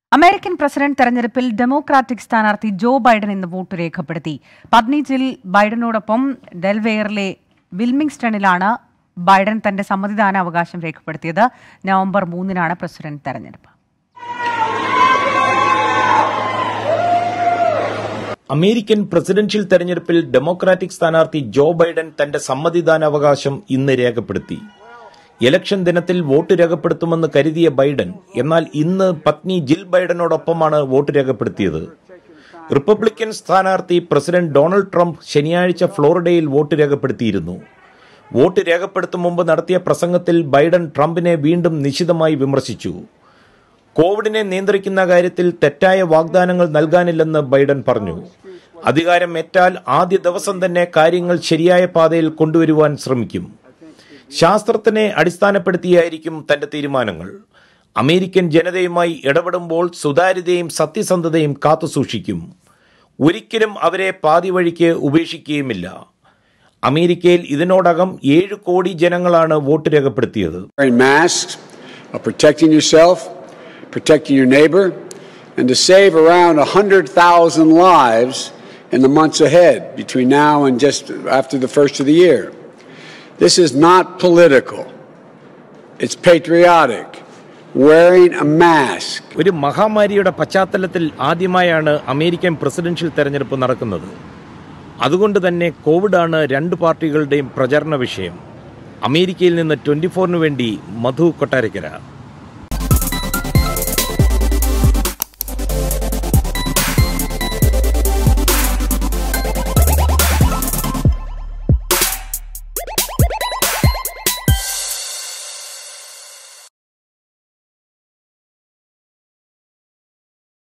American president തെരഞ്ഞെടുപ്പിൽ democratic സ്ഥാനാർത്ഥി Joe Biden ഇന്ന് വോട്ട് രേഖപ്പെടുത്തി പത്നീജിൽ ബൈഡനോടൊപ്പം ഡെൽവെയറിലെ വിൽമിങ്സ്റ്റണിലാണ് ബൈഡൻ തന്റെ സമ്മതിദാന അവകാശം രേഖപ്പെടുത്തിയത് നവംബർ മൂന്നിനാണ് പ്രസിഡന്റ് തെരഞ്ഞെടുപ്പ് അമേരിക്കൻ പ്രസിഡൻഷ്യൽ തെരഞ്ഞെടുപ്പിൽ ഡെമോക്രാറ്റിക് സ്ഥാനാർത്ഥി ജോ ബൈഡൻ തന്റെ സമ്മതിദാനാവകാശം ഇന്ന് രേഖപ്പെടുത്തി ഇലക്ഷൻ ദിനത്തിൽ വോട്ട് രേഖപ്പെടുത്തുമെന്ന് കരുതിയ ബൈഡൻ എന്നാൽ ഇന്ന് പത്നി ജിൽ ബൈഡനോടൊപ്പമാണ് വോട്ട് രേഖപ്പെടുത്തിയത് റിപ്പബ്ലിക്കൻ സ്ഥാനാർത്ഥി പ്രസിഡന്റ് ഡൊണാൾഡ് ട്രംപ് ശനിയാഴ്ച ഫ്ലോറിഡയിൽ വോട്ട് രേഖപ്പെടുത്തിയിരുന്നു വോട്ട് രേഖപ്പെടുത്തും മുമ്പ് നടത്തിയ പ്രസംഗത്തിൽ ബൈഡൻ ട്രംപിനെ വീണ്ടും നിശിതമായി വിമർശിച്ചു കോവിഡിനെ നിയന്ത്രിക്കുന്ന കാര്യത്തിൽ തെറ്റായ വാഗ്ദാനങ്ങൾ നൽകാനില്ലെന്ന് ബൈഡൻ പറഞ്ഞു അധികാരം ഏറ്റാൽ ആദ്യ ദിവസം തന്നെ കാര്യങ്ങൾ ശരിയായ പാതയിൽ കൊണ്ടുവരുവാൻ ശ്രമിക്കും ശാസ്ത്രത്തിനെ അടിസ്ഥാനപ്പെടുത്തിയായിരിക്കും തന്റെ തീരുമാനങ്ങൾ അമേരിക്കൻ ജനതയുമായി ഇടപെടുമ്പോൾ സുതാര്യതയും സത്യസന്ധതയും കാത്തുസൂക്ഷിക്കും ഒരിക്കലും അവരെ പാതി വഴിക്ക് ഉപേക്ഷിക്കുകയുമില്ല അമേരിക്കയിൽ ഇതിനോടകം ഏഴ് കോടി ജനങ്ങളാണ് വോട്ട് രേഖപ്പെടുത്തിയത് wearing masks, of protecting yourself, protecting your neighbor, and to save around 100,000 lives in the months ahead between now and just after the first of the year. This is not political, it's patriotic. Wearing a mask ഒരു മഹാമാരിയുടെ പശ്ചാത്തലത്തിൽ ആദ്യമായാണ് American presidential തെരഞ്ഞെടുപ്പ് നടക്കുന്നത് അതുകൊണ്ട് തന്നെ കോവിഡാണ് രണ്ട് പാർട്ടികളുടെയും പ്രചരണ വിഷയം അമേരിക്കയിൽ നിന്ന് ട്വന്റി ഫോറിന് വേണ്ടി മധു കൊട്ടാരക്കര